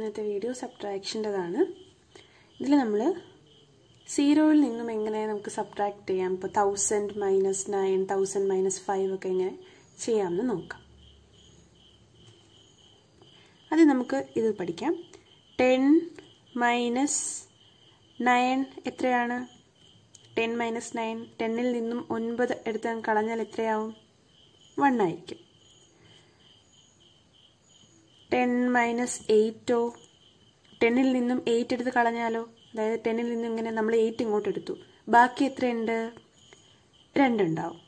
ഇന്നത്തെ വീഡിയോ സബ്ട്രാക്ഷൻ്റെതാണ് ഇതിൽ നമ്മൾ സീറോയിൽ നിന്നും എങ്ങനെ നമുക്ക് സബ്ട്രാക്ട് ചെയ്യാം ഇപ്പോൾ thousand minus nine thousand minus five ഒക്കെ എങ്ങനെ ചെയ്യാമെന്ന് നോക്കാം അത് നമുക്ക് ഇത് പഠിക്കാം ടെൻ മൈനസ് നയൻ എത്രയാണ് ടെൻ മൈനസ് നയൻ ടെന്നിൽ നിന്നും ഒൻപത് എടുത്ത് കളഞ്ഞാൽ എത്രയാവും വൺ ആയിരിക്കും ടെൻ മൈനസ് എയ്റ്റോ ടെന്നിൽ നിന്നും എയ്റ്റ് എടുത്ത് കളഞ്ഞാലോ അതായത് ടെന്നിൽ നിന്നും ഇങ്ങനെ നമ്മൾ എയ്റ്റ് ഇങ്ങോട്ട് എടുത്തു ബാക്കി എത്രയുണ്ട് രണ്ടുണ്ടാവും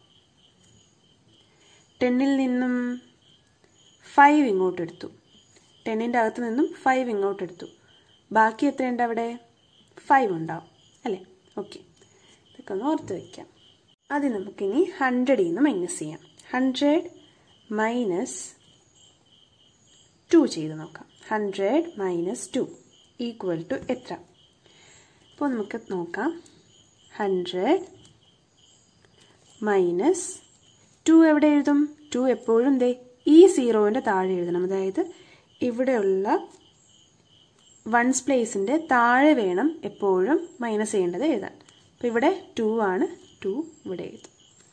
ടെന്നിൽ നിന്നും ഫൈവ് ഇങ്ങോട്ട് എടുത്തു ടെന്നിൻ്റെ അകത്ത് നിന്നും ഫൈവ് ഇങ്ങോട്ട് എടുത്തു ബാക്കി എത്രയുണ്ട് അവിടെ ഫൈവ് ഉണ്ടാവും അല്ലേ ഓക്കെ ഇതൊക്കെ ഒന്ന് ഓർത്ത് വയ്ക്കാം അത് നമുക്കിനി ഹൺഡ്രഡിൽ നിന്ന് മൈനസ് ചെയ്യാം ഹൺഡ്രഡ് മൈനസ് ടു ചെയ്ത് നോക്കാം hundred minus two equal to എത്ര അപ്പോൾ നമുക്ക് നോക്കാം ഹൺഡ്രഡ് മൈനസ് ടു എവിടെ എഴുതും ടു എപ്പോഴും ദേ ഈ സീറോവിൻ്റെ താഴെ എഴുതണം അതായത് ഇവിടെയുള്ള വൺസ് പ്ലേസിൻ്റെ താഴെ വേണം എപ്പോഴും മൈനസ് ചെയ്യേണ്ടത് എഴുതാൻ അപ്പോൾ ഇവിടെ ടു ആണ് ടു ഇവിടെ എഴുതും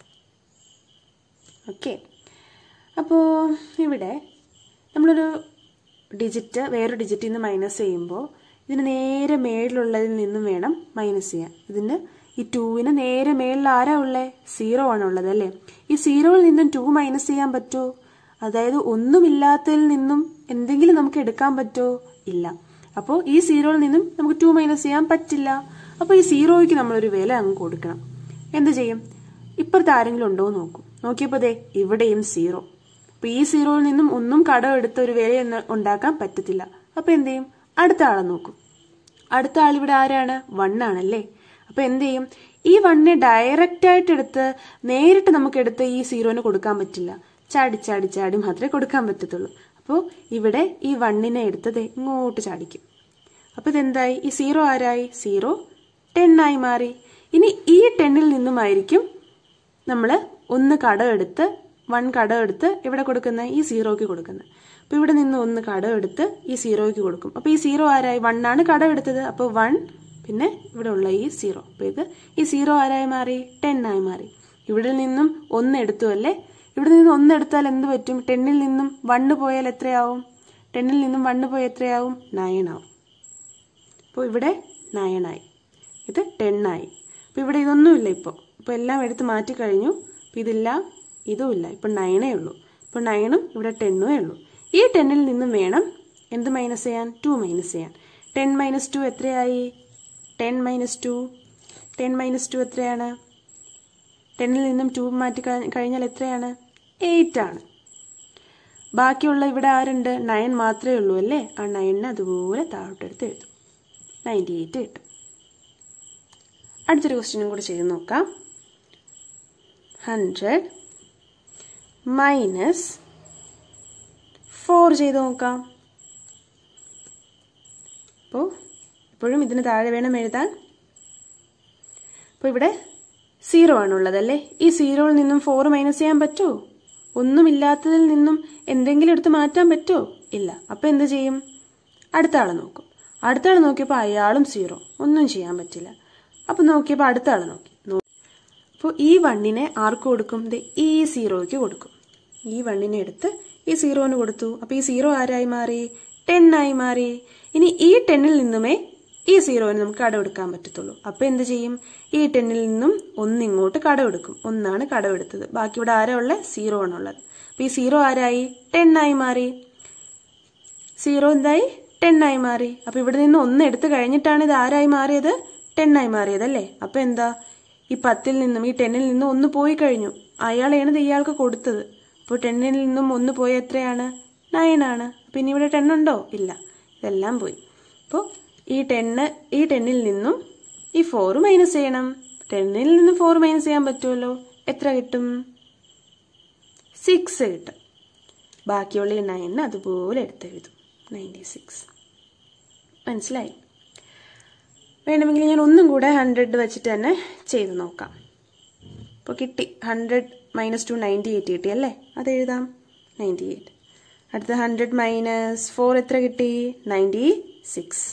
ഓക്കെ അപ്പോൾ ഇവിടെ നമ്മളൊരു ഡിജിറ്റ് വേറൊരു ഡിജിറ്റിൽ നിന്ന് മൈനസ് ചെയ്യുമ്പോൾ ഇതിന് നേരെ മേളിലുള്ളതിൽ നിന്നും വേണം മൈനസ് ചെയ്യാൻ ഇതിന് ഈ ടൂവിന് നേരെ മേളിൽ ആരാ ഉള്ളത് സീറോ ആണ് ഉള്ളത് അല്ലേ ഈ സീറോയിൽ നിന്നും ടു മൈനസ് ചെയ്യാൻ പറ്റുമോ അതായത് ഒന്നുമില്ലാത്തതിൽ നിന്നും എന്തെങ്കിലും നമുക്ക് എടുക്കാൻ പറ്റുമോ ഇല്ല അപ്പോൾ ഈ സീറോയിൽ നിന്നും നമുക്ക് ടു മൈനസ് ചെയ്യാൻ പറ്റില്ല അപ്പോൾ ഈ സീറോയ്ക്ക് നമ്മളൊരു വില അങ്ങ് കൊടുക്കണം എന്ത് ചെയ്യും ഇപ്പുറത്ത് ആരെങ്കിലും ഉണ്ടോ എന്ന് നോക്കും നോക്കിയപ്പോൾ ദേ ഇവിടെയും സീറോ അപ്പൊ ഈ സീറോയിൽ നിന്നും ഒന്നും കടം എടുത്ത ഒരു വില ഉണ്ടാക്കാൻ പറ്റത്തില്ല അപ്പൊ എന്ത് ചെയ്യും അടുത്ത ആളെ നോക്കും അടുത്ത ആൾ ഇവിടെ ആരാണ് വൺ ആണല്ലേ അപ്പൊ എന്ത് ചെയ്യും ഈ വണ്ണിനെ ഡയറക്റ്റ് ആയിട്ട് എടുത്ത് നേരിട്ട് നമുക്ക് എടുത്ത് ഈ സീറോന് കൊടുക്കാൻ പറ്റില്ല ചാടി ചാടി ചാടി മാത്രമേ കൊടുക്കാൻ പറ്റത്തുള്ളൂ അപ്പോൾ ഇവിടെ ഈ വണ്ണിനെ എടുത്തത് ഇങ്ങോട്ട് ചാടിക്കും അപ്പൊ ഇതെന്തായി ഈ സീറോ ആരായി സീറോ ടെൻ ആയി മാറി ഇനി ഈ ടെന്നിൽ നിന്നുമായിരിക്കും നമ്മൾ ഒന്ന് കടം എടുത്ത് വൺ കടം എടുത്ത് ഇവിടെ കൊടുക്കുന്ന ഈ സീറോയ്ക്ക് കൊടുക്കുന്നത് അപ്പോൾ ഇവിടെ നിന്ന് ഒന്ന് കടം എടുത്ത് ഈ സീറോയ്ക്ക് കൊടുക്കും അപ്പോൾ ഈ സീറോ ആരായി വൺ ആണ് കടം എടുത്തത് അപ്പോൾ വൺ പിന്നെ ഇവിടെ ഉള്ള ഈ സീറോ അപ്പോൾ ഇത് ഈ സീറോ ആരായി മാറി ടെൻ ആയി മാറി ഇവിടെ നിന്നും ഒന്ന് എടുത്തു അല്ലേ ഇവിടെ നിന്ന് ഒന്ന് എടുത്താൽ എന്ത് പറ്റും ടെന്നിൽ നിന്നും വണ്ണ് പോയാൽ എത്രയാവും ടെന്നിൽ നിന്നും വണ്ണ് പോയാൽ എത്രയാവും നയൻ ആവും അപ്പോൾ ഇവിടെ നയനായി ഇത് ടെണ്ണായി അപ്പോൾ ഇവിടെ ഇതൊന്നുമില്ല ഇപ്പോൾ ഇപ്പോൾ എല്ലാം എടുത്ത് മാറ്റി കഴിഞ്ഞു അപ്പോൾ ഇതില്ല ഇതുമില്ല ഇപ്പം നയനേ ഉള്ളൂ ഇപ്പോൾ നയനും ഇവിടെ ടെണ്ണുമേ ഉള്ളൂ ഈ ടെന്നിൽ നിന്നും വേണം എന്ത് മൈനസ് ചെയ്യാൻ ടു മൈനസ് ചെയ്യാൻ ടെൻ മൈനസ് ടു എത്രയായി ten minus two ten minus two എത്രയാണ് ടെന്നിൽ നിന്നും ടു മാറ്റി കഴിഞ്ഞാൽ എത്രയാണ് എയ്റ്റ് ആണ് ബാക്കിയുള്ള ഇവിടെ ആരുണ്ട് നയൻ മാത്രമേ ഉള്ളൂ അല്ലേ ആ നയനിനെ അതുപോലെ താഴോട്ടെടുത്ത് എഴുതും നയൻറ്റി എയ്റ്റ് കിട്ടും അടുത്തൊരു ക്വസ്റ്റ്യനും കൂടി ചെയ്ത് നോക്കാം ഹൺഡ്രഡ് മൈനസ് ഫോർ ചെയ്ത് നോക്കാം അപ്പോൾ ഇപ്പോഴും ഇതിന് താഴെ വേണം എഴുതാൻ അപ്പോൾ ഇവിടെ സീറോ ആണുള്ളത് അല്ലേ ഈ സീറോയിൽ നിന്നും ഫോർ മൈനസ് ചെയ്യാൻ പറ്റുമോ ഒന്നുമില്ലാത്തതിൽ നിന്നും എന്തെങ്കിലും എടുത്ത് മാറ്റാൻ പറ്റുമോ ഇല്ല അപ്പോൾ എന്ത് ചെയ്യും അടുത്ത ആളെ നോക്കും അടുത്ത ആൾ നോക്കിയപ്പോൾ അയാളും സീറോ ഒന്നും ചെയ്യാൻ പറ്റില്ല അപ്പോൾ നോക്കിയപ്പോൾ അടുത്ത ആൾ നോക്കി അപ്പോൾ ഈ വണ്ണിനെ ആർക്ക് കൊടുക്കും ഇത് ഈ സീറോയ്ക്ക് കൊടുക്കും ഈ വണ്ണിനെ എടുത്ത് ഈ സീറോന് കൊടുത്തു അപ്പോൾ ഈ സീറോ ആരായി മാറി ടെൻ ആയി മാറി ഇനി ഈ ടെന്നിൽ നിന്നുമേ ഈ സീറോന് നമുക്ക് കടമെടുക്കാൻ പറ്റത്തുള്ളൂ അപ്പോൾ എന്ത് ചെയ്യും ഈ ടെന്നിൽ നിന്നും ഒന്ന് ഇങ്ങോട്ട് കടമെടുക്കും ഒന്നാണ് കടമെടുത്തത് ബാക്കി ഇവിടെ ആരാ ഉള്ളത് സീറോ ആണുള്ളത് അപ്പോൾ ഈ സീറോ ആരായി ടെൻ ആയി മാറി സീറോ എന്തായി ടെൻ ആയി മാറി അപ്പോൾ ഇവിടെ നിന്ന് ഒന്ന് എടുത്തു കഴിഞ്ഞിട്ടാണ് ഇത് ആരായി മാറിയത് ടെൻ ആയി മാറിയത് അല്ലേ അപ്പോൾ എന്താ ഈ പത്തിൽ നിന്നും ഈ ടെന്നിൽ നിന്നും ഒന്ന് പോയി കഴിഞ്ഞു അയാളെയാണ് ഇത് ഇയാൾക്ക് കൊടുത്തത് അപ്പോൾ ടെന്നിൽ നിന്നും ഒന്ന് പോയ എത്രയാണ് നയൻ ആണ് പിന്നെ ഇവിടെ ടെൻ ഉണ്ടോ ഇല്ല ഇതെല്ലാം പോയി അപ്പോൾ ഈ ടെന്ന് ഈ ടെന്നിൽ നിന്നും ഈ ഫോർ മൈനസ് ചെയ്യണം ടെന്നിൽ നിന്നും ഫോർ മൈനസ് ചെയ്യാൻ പറ്റുമല്ലോ എത്ര കിട്ടും സിക്സ് കിട്ടും ബാക്കിയുള്ള ഈ നയന് അതുപോലെ എടുത്തെഴുതും നയൻറ്റി സിക്സ് മനസ്സിലായി വേണമെങ്കിൽ ഞാൻ ഒന്നും കൂടെ ഹൺഡ്രഡ് വെച്ചിട്ട് തന്നെ ചെയ്ത് നോക്കാം ഇപ്പോൾ കിട്ടി hundred minus two ninety eight കിട്ടി അല്ലേ അത് എഴുതാം നയൻറ്റി എയ്റ്റ് അടുത്ത ഹൺഡ്രഡ് മൈനസ് ഫോർ എത്ര കിട്ടി നയൻറ്റി സിക്സ്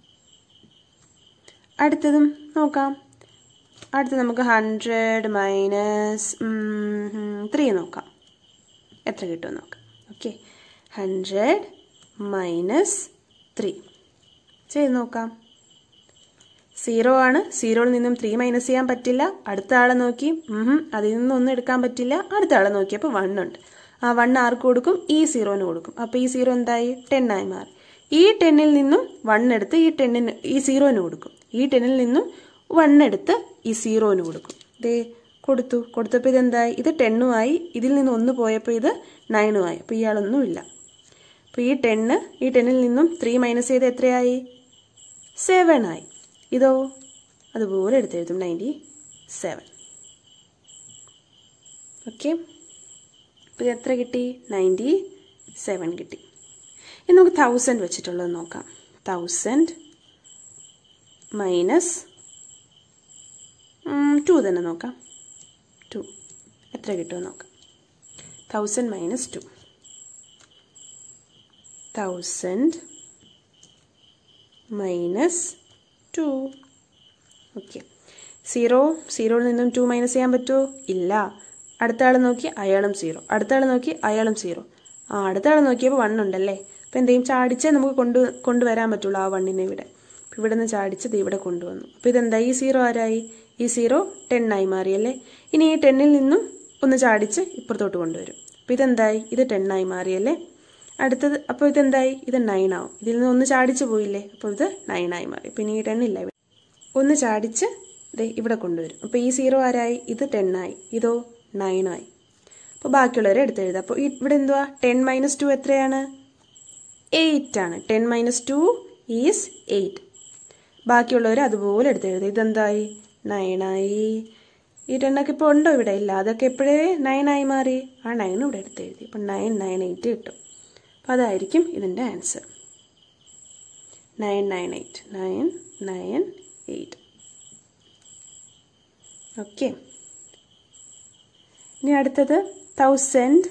അടുത്തതും നോക്കാം അടുത്ത് നമുക്ക് ഹൺഡ്രഡ് മൈനസ് ത്രീ നോക്കാം എത്ര കിട്ടുമെന്ന് നോക്കാം ഓക്കെ ഹൺഡ്രഡ് മൈനസ് ത്രീ ചെയ്ത് നോക്കാം സീറോ ആണ് സീറോയിൽ നിന്നും ത്രീ മൈനസ് ചെയ്യാൻ പറ്റില്ല അടുത്ത ആളെ നോക്കി അതിൽ നിന്നും ഒന്നും എടുക്കാൻ പറ്റില്ല അടുത്ത ആളെ നോക്കിയപ്പോൾ വൺ ഉണ്ട് ആ വൺ ആർക്ക് കൊടുക്കും ഈ സീറോന് കൊടുക്കും അപ്പോൾ ഈ സീറോ എന്തായി ടെൻ ആയി മാറി ഈ ടെന്നിൽ നിന്നും വൺ എടുത്ത് ഈ ടെന്നിന് ഈ സീറോന് കൊടുക്കും ഈ ടെന്നിൽ നിന്നും വൺ എടുത്ത് ഈ സീറോന് കൊടുക്കും ദേ കൊടുത്തു കൊടുത്തപ്പോൾ ഇതെന്തായി ഇത് ടെണ്ണും ആയി ഇതിൽ നിന്ന് ഒന്ന് പോയപ്പോൾ ഇത് നയനും ആയി അപ്പോൾ ഇയാളൊന്നും ഇല്ല അപ്പോൾ ഈ ടെന്ന് ഈ ടെന്നിൽ നിന്നും ത്രീ മൈനസ് ചെയ്ത് എത്രയായി സെവൻ ആയി ഇതോ അതുപോലെ എടുത്തെഴുതും നയൻറ്റി സെവൻ ഓക്കെ അപ്പോൾ ഇത് എത്ര കിട്ടി നയൻറ്റി സെവൻ കിട്ടി ഇനി നമുക്ക് തൗസൻഡ് വെച്ചിട്ടുള്ളത് നോക്കാം തൗസൻഡ് മൈനസ് ടു തന്നെ നോക്കാം ടു എത്ര കിട്ടുമെന്ന് നോക്കാം thousand minus two thousand minus two okay zero സീറോയിൽ നിന്നും ടു മൈനസ് ചെയ്യാൻ പറ്റുമോ ഇല്ല അടുത്ത ആൾ നോക്കി അയാളും സീറോ അടുത്ത ആൾ നോക്കി അയാളും സീറോ ആ അടുത്ത ആൾ നോക്കിയപ്പോൾ വൺ ഉണ്ടല്ലേ അപ്പോൾ എന്തെങ്കിലും ചാടിച്ചേ നമുക്ക് കൊണ്ട് കൊണ്ടുവരാൻ പറ്റുള്ളൂ ആ വണ്ണിനെ ഇവിടെ അപ്പോൾ ഇവിടെ നിന്ന് ചാടിച്ചത് ഇവിടെ കൊണ്ടുവന്നു അപ്പോൾ ഇതെന്താ ഈ സീറോ ആരായി ഈ സീറോ ടെൻ ആയി മാറിയല്ലേ ഇനി ഈ ടെന്നിൽ നിന്നും ഒന്ന് ചാടിച്ച് ഇപ്പുറത്തോട്ട് കൊണ്ടുവരും അപ്പോൾ ഇതെന്തായി ഇത് ടെൻ ആയി മാറിയല്ലേ അടുത്തത് അപ്പോൾ ഇതെന്തായി ഇത് നയൻ ആവും ഇതിൽ നിന്ന് ഒന്ന് ചാടിച്ച് പോയില്ലേ അപ്പോൾ ഇത് നയൻ ആയി മാറി പിന്നെ ഈ ടെൻ ഇല്ല ഇവിടെ ഒന്ന് ചാടിച്ച് ദേ ഇവിടെ കൊണ്ടുവരും അപ്പോൾ ഈ സീറോ ആരായി ഇത് ടെൻ ആയി ഇതോ നയൻ ആയി അപ്പോൾ ബാക്കിയുള്ളവരെ എടുത്തെഴുതാം അപ്പോൾ ഇവിടെ എന്തുവാ ടെൻ മൈനസ് ടു എത്രയാണ് എയ്റ്റ് ആണ് ten minus two is eight ബാക്കിയുള്ളവർ അതുപോലെ എടുത്തെഴുതുക ഇതെന്തായി നയനായി ഈ ടെണ്ണൊക്കെ ഇപ്പോൾ ഉണ്ടോ ഇവിടെ ഇല്ല അതൊക്കെ എപ്പോഴേ നയനായി മാറി ആ നയൻ ഇവിടെ എടുത്തെഴുതി അപ്പം നയൻ നയൻ എയ്റ്റ് കിട്ടും അപ്പം അതായിരിക്കും ഇതിൻ്റെ answer nine nine eight nine nine eight okay ഇനി അടുത്തത് തൗസൻഡ്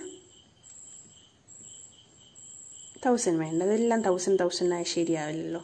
തൗസൻഡ് വേണ്ട ഇതെല്ലാം തൗസൻഡ് തൗസൻഡ് ആയി ശരിയാവില്ലല്ലോ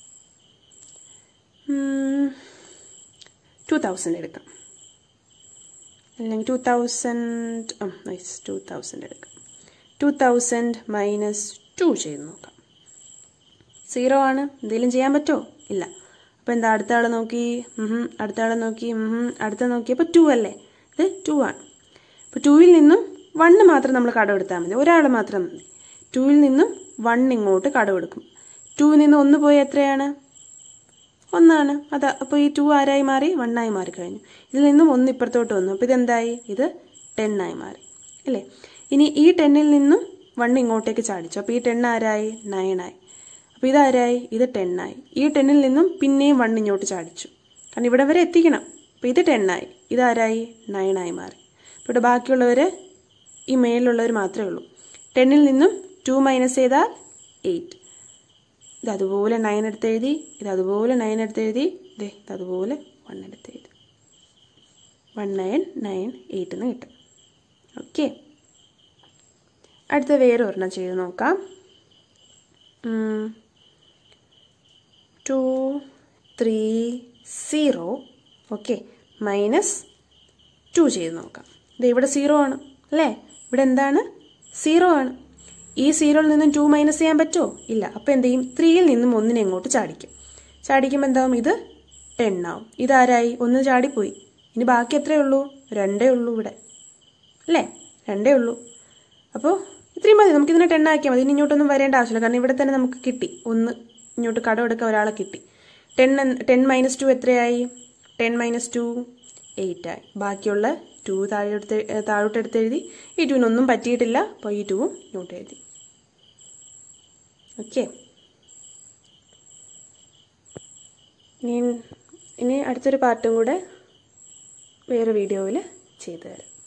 ടു തൗസൻഡ് എടുക്കാം അല്ലെങ്കിൽ two thousand nice two thousand എടുക്കാം ടു തൗസൻഡ് മൈനസ് ടു ചെയ്ത് നോക്കാം സീറോ ആണ് എന്തെങ്കിലും ചെയ്യാൻ പറ്റുമോ ഇല്ല അപ്പോൾ എന്താ അടുത്ത ആൾ നോക്കി അടുത്ത ആളെ നോക്കി അടുത്ത നോക്കിയപ്പോൾ ടു അല്ലേ ഇത് ടു ആണ് അപ്പോൾ ടൂവിൽ നിന്നും വണ്ണ് മാത്രം നമ്മൾ കടമെടുത്താൽ മതി ഒരാൾ മാത്രം മതി ടൂവിൽ നിന്നും വൺ ഇങ്ങോട്ട് കടമെടുക്കും ടൂവിൽ നിന്ന് ഒന്ന് പോയി എത്രയാണ് ഒന്നാണ് അതാ അപ്പോൾ ഈ ടു ആരായി മാറി വണ്ണായി മാറി കഴിഞ്ഞു ഇതിൽ നിന്നും ഒന്ന് ഇപ്പുറത്തോട്ട് വന്നു അപ്പോൾ ഇതെന്തായി ഇത് ടെൻ ആയി മാറി അല്ലേ ഇനി ഈ ടെന്നിൽ നിന്നും വൺ ഇങ്ങോട്ടേക്ക് ചാടിച്ചു അപ്പോൾ ഈ ടെൻ ആരായി നയൻ ആയി അപ്പോൾ ഇതാരായി ഇത് ടെൻ ആയി ഈ ടെന്നിൽ നിന്നും പിന്നെയും വൺ ഇങ്ങോട്ട് ചാടിച്ചു കാരണം ഇവിടെ വരെ എത്തിക്കണം അപ്പോൾ ഇത് ടെൻ ആയി ഇതാരായി നയൻ ആയി മാറി അപ്പോൾ ഇവിടെ ബാക്കിയുള്ളവർ ഈ മേലിലുള്ളവർ മാത്രമേ ഉള്ളൂ ടെന്നിൽ നിന്നും ടു മൈനസ് ചെയ്താൽ എയ്റ്റ് ഇത് അതുപോലെ നയൻ എടുത്ത് എഴുതി ഇത് അതുപോലെ നയൻ എടുത്ത് എഴുതി ഇതേ ഇത് അതുപോലെ വൺ എടുത്ത് എഴുതി വൺ നയൻ നയൻ എയ്റ്റ് എന്ന് കിട്ടും ഓക്കെ അടുത്ത വേറെ ഒരെണ്ണം ചെയ്ത് നോക്കാം two three zero okay minus two ചെയ്ത് നോക്കാം ഇത് ഇവിടെ സീറോ ആണ് അല്ലേ ഇവിടെ എന്താണ് സീറോ ആണ് ഈ സീറോയിൽ നിന്നും ടു മൈനസ് ചെയ്യാൻ പറ്റുമോ ഇല്ല അപ്പോൾ എന്ത് ചെയ്യും ത്രീയിൽ നിന്നും ഒന്നിനെ ഇങ്ങോട്ട് ചാടിക്കും ചാടിക്കുമ്പോൾ എന്താവും ഇത് ടെൻ ആവും ഇതാരായി ഒന്ന് ചാടിപ്പോയി ഇനി ബാക്കി എത്രയേ ഉള്ളൂ രണ്ടേ ഉള്ളൂ ഇവിടെ അല്ലേ രണ്ടേ ഉള്ളൂ അപ്പോൾ ഇത്രയും മതി നമുക്കിതിനെ ടെൻ ആക്കിയാൽ മതി ഇനി ഇങ്ങോട്ടൊന്നും വരേണ്ട ആവശ്യമില്ല കാരണം ഇവിടെ തന്നെ നമുക്ക് കിട്ടി ഒന്ന് ഇങ്ങോട്ട് കടമെടുക്കാൻ ഒരാളെ കിട്ടി ടെൻ ടെൻ മൈനസ് ടു എത്രയായി ടെൻ മൈനസ് ടു എയ്റ്റ് ആയി ബാക്കിയുള്ള ടു താഴോട്ട് താഴോട്ടെടുത്ത് എഴുതി ഈ ടുവിനൊന്നും പറ്റിയിട്ടില്ല അപ്പോൾ ഈ ടുവും ഇങ്ങോട്ട് എഴുതി ഓക്കെ ഇനി ഇനി അടുത്തൊരു പാർട്ടും കൂടെ വേറെ വീഡിയോയിൽ ചെയ്തു തരാം